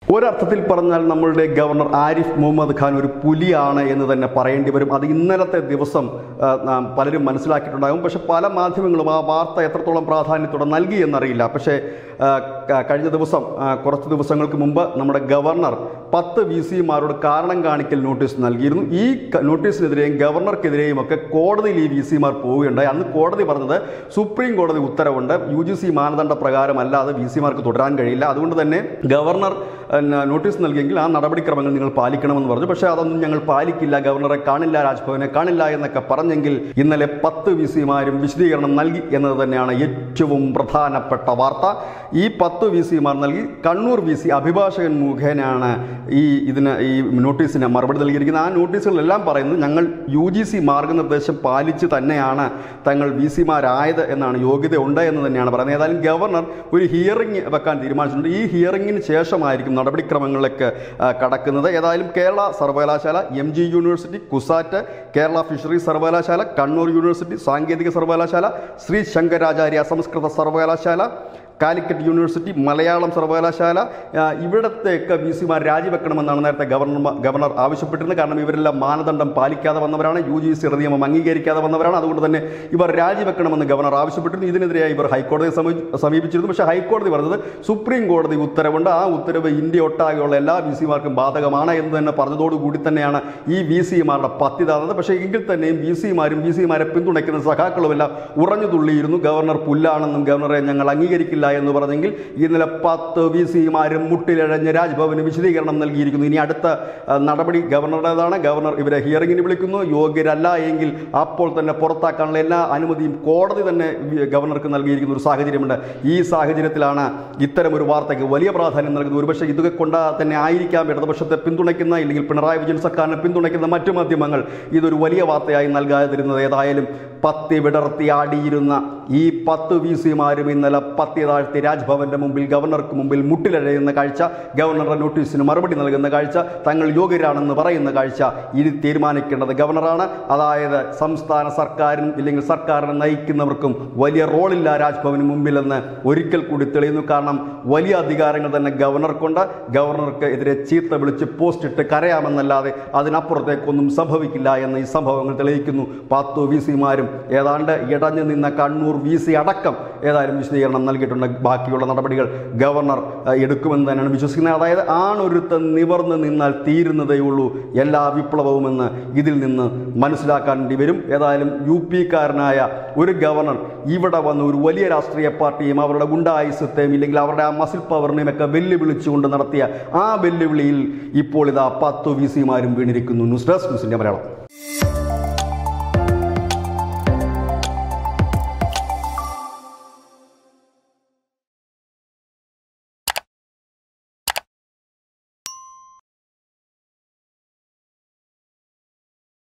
ഒരർത്ഥത്തിൽ പറഞ്ഞാൽ നമ്മളുടെ ഗവർണർ ആരിഫ് മുഹമ്മദ് ഖാൻ ഒരു പുലിയാണ് എന്ന് തന്നെ പറയേണ്ടി വരും അത് ഇന്നലത്തെ ദിവസം ആ, നാം പലരും മനസ്സിലാക്കിയിട്ടുണ്ടാകും പക്ഷെ പല മാധ്യമങ്ങളും ആ വാർത്ത എത്രത്തോളം പ്രാധാന്യത്തോടെ നൽകി എന്നറിയില്ല പക്ഷേ ആ, ക- കഴിഞ്ഞ ദിവസം ആ, കുറച്ച് ദിവസങ്ങൾക്ക് മുമ്പ് നമ്മുടെ ഗവർണർ പത്ത് വി സിമാരോട് കാരണം കാണിക്കൽ നോട്ടീസ് നൽകിയിരുന്നു ഈ ക- നോട്ടീസിനെതിരെയും ഗവർണർക്കെതിരെയും ഒക്കെ കോടതിയിൽ ഈ വി സിമാർ പോവുകയുണ്ടായി അന്ന് കോടതി പറഞ്ഞത് സുപ്രീം കോടതി ഉത്തരവുണ്ട് യു ജി സി മാനദണ്ഡ പ്രകാരമല്ലാതെ വി സിമാർക്ക് തുടരാൻ കഴിയില്ല അതുകൊണ്ട് തന്നെ ഗവർണർ പിന്നെ, നോട്ടീസ് നൽകിയെങ്കിൽ ആ നടപടിക്രമങ്ങൾ നിങ്ങൾ പാലിക്കണമെന്ന് പറഞ്ഞു പക്ഷേ അതൊന്നും ഞങ്ങൾ പാലിക്കില്ല ഗവർണറെ കാണില്ല രാജ്ഭവനെ കാണില്ല എന്നൊക്കെ പറഞ്ഞെങ്കിൽ ഇന്നലെ പത്ത് വി സിമാരും വിശദീകരണം നൽകി എന്നത് തന്നെയാണ് ഏറ്റവും പ്രധാനപ്പെട്ട വാർത്ത ഈ പത്ത് വി സിമാർ നൽകി കണ്ണൂർ വി സി അഭിഭാഷകൻ മുഖേനയാണ് ഈ ഇതിന് ഈ നോട്ടീസിന് മറുപടി നൽകിയിരിക്കുന്നത് ആ നോട്ടീസുകളെല്ലാം പറയുന്നത് ഞങ്ങൾ യു ജി സി മാർഗനിർദ്ദേശം പാലിച്ച് തന്നെയാണ് തങ്ങൾ വി സിമാരായത് എന്നാണ് യോഗ്യത ഉണ്ട് എന്ന് തന്നെയാണ് പറയുന്നത് ഏതായാലും ഗവർണർ ഒരു ഹിയറിംഗ് വെക്കാൻ തീരുമാനിച്ചിട്ടുണ്ട് ഈ ഹിയറിംഗിന് ശേഷമായിരിക്കും നടപടിക്രമങ്ങളിലേക്ക് ആ, കടക്കുന്നത് ഏതായാലും കേരള സർവകലാശാല M G university CUSAT Kerala fisheries സർവകലാശാല കണ്ണൂർ യൂണിവേഴ്സിറ്റി സാങ്കേതിക സർവകലാശാല ശ്രീ ശങ്കരാചാര്യ സംസ്കൃത സർവകലാശാല കാലിക്കറ്റ് യൂണിവേഴ്സിറ്റി മലയാളം സർവകലാശാല ആ, ഇവിടത്തെയൊക്കെ വി സിമാർ രാജിവെക്കണമെന്നാണ് നേരത്തെ ഗവർണർ ഗവർണർ ആവശ്യപ്പെട്ടിരുന്നത് കാരണം ഇവരെല്ലാം മാനദണ്ഡം പാലിക്കാതെ വന്നവരാണ് യു ജി സി നിയമം അംഗീകരിക്കാതെ വന്നവരാണ് അതുകൊണ്ട് തന്നെ ഇവർ രാജിവെക്കണമെന്ന് ഗവർണർ ആവശ്യപ്പെട്ടിരുന്നു ഇതിനെതിരെയായി ഇവർ ഹൈക്കോടതിയെ സമീ- സമീപിച്ചിരുന്നു പക്ഷേ ഹൈക്കോടതി പറഞ്ഞത് സുപ്രീം കോടതി ഉത്തരവുണ്ട് ആ ഉത്തരവ് ഇന്ത്യ ഒട്ടാകെയുള്ള എല്ലാ വി സിമാർക്കും ബാധകമാണ് എന്ന് തന്നെ പറഞ്ഞതോടുകൂടി തന്നെയാണ് ഈ വി സിമാരുടെ പത്തി താന്നത് പക്ഷേ എങ്കിൽ തന്നെയും വി സിമാരും വി സിമാരെ പിന്തുണയ്ക്കുന്ന സഖാക്കളുമെല്ലാം ഉറഞ്ഞു തുള്ളിയിരുന്നു ഗവർണർ പുല്ലാണെന്നും ഗവർണറെ ഞങ്ങൾ അംഗീകരിക്കില്ല എന്ന് പറഞ്ഞെങ്കിൽ ഇന്നലെ പത്ത് വി സിമാരും മുട്ടിലിഴഞ്ഞ് രാജ്ഭവന് വിശദീകരണം നൽകിയിരിക്കുന്നു ഇനി അടുത്ത ആ, നടപടി ഗവർണറുടേതാണ് ഗവർണർ ഇവരെ ഹിയറിംഗിന് വിളിക്കുന്നു യോഗ്യരല്ല എങ്കിൽ അപ്പോൾ തന്നെ പുറത്താക്കാനുള്ള എല്ലാ അനുമതിയും കോടതി തന്നെ വി- ഗവർണർക്ക് നൽകിയിരിക്കുന്ന ഒരു സാഹചര്യമുണ്ട് ഈ സാഹചര്യത്തിലാണ് ഇത്തരം ഒരു വാർത്തയ്ക്ക് വലിയ പ്രാധാന്യം നൽകുന്നത് ഒരുപക്ഷെ ഇതൊക്കെ കൊണ്ട് തന്നെ ആയിരിക്കാം ഇടതുപക്ഷത്തെ പിന്തുണയ്ക്കുന്ന ഇല്ലെങ്കിൽ പിണറായി വിജയൻ സർക്കാരിനെ പിന്തുണയ്ക്കുന്ന മറ്റു മാധ്യമങ്ങൾ ഇതൊരു വലിയ വാർത്തയായി നൽകാതിരുന്നത് ഏതായാലും പത്തി വിടർത്തി ആടിയിരുന്ന ഈ പത്ത് വി സിമാരും ഇന്നലെ പത്തി താഴ്ത്തി രാജ്ഭവന്റെ മുമ്പിൽ ഗവർണർക്ക് മുമ്പിൽ മുട്ടിലഴയുന്ന കാഴ്ച ഗവർണറുടെ നോട്ടീസിന് മറുപടി നൽകുന്ന കാഴ്ച തങ്ങൾ യോഗ്യരാണെന്ന് പറയുന്ന കാഴ്ച ഇനി തീരുമാനിക്കേണ്ടത് ഗവർണറാണ് അതായത് സംസ്ഥാന സർക്കാരും ഇല്ലെങ്കിൽ സർക്കാരിനെ നയിക്കുന്നവർക്കും വലിയ റോളില്ല രാജ്ഭവന് മുമ്പിലെന്ന് ഒരിക്കൽ കൂടി തെളിയുന്നു കാരണം വലിയ അധികാരങ്ങൾ തന്നെ ഗവർണർക്കുണ്ട് ഗവർണർക്ക് എതിരെ ചീത്ത വിളിച്ച് പോസ്റ്റ് ഇട്ട് കരയാമെന്നല്ലാതെ അതിനപ്പുറത്തേക്കൊന്നും സംഭവിക്കില്ല എന്ന് ഈ സംഭവങ്ങൾ തെളിയിക്കുന്നു പത്തു വി സിമാരും ഏതാണ്ട് ഇടഞ്ഞു നിന്ന കണ്ണൂർ വി സി അടക്കം ഏതായാലും വിശദീകരണം നൽകിയിട്ടുണ്ട് ബാക്കിയുള്ള നടപടികൾ ഗവർണർ അഹ്, എടുക്കുമെന്ന് തന്നെയാണ് വിശ്വസിക്കുന്നത് അതായത് ആണൊരുത്തൻ നിവർന്ന് നിന്നാൽ തീരുന്നതേ ഉള്ളൂ എല്ലാ വിപ്ലവവുമെന്ന് ഇതിൽ നിന്ന് മനസ്സിലാക്കേണ്ടി വരും ഏതായാലും യു പിക്കാരനായ ഒരു ഗവർണർ ഇവിടെ വന്ന് ഒരു വലിയ രാഷ്ട്രീയ പാർട്ടിയും അവരുടെ ഗുണ്ടായുസത്തെയും ഇല്ലെങ്കിൽ അവരുടെ ആ മസിൽ പവറിനെയും ഒക്കെ വെല്ലുവിളിച്ചുകൊണ്ട് നടത്തിയ ആ വെല്ലുവിളിയിൽ ഇപ്പോൾ ഇതാ പത്ത് വി സിമാരും വീണിരിക്കുന്നു ന്യൂസ് ഡെസ്ക് ന്യൂസിൻ്റെ മലയാളം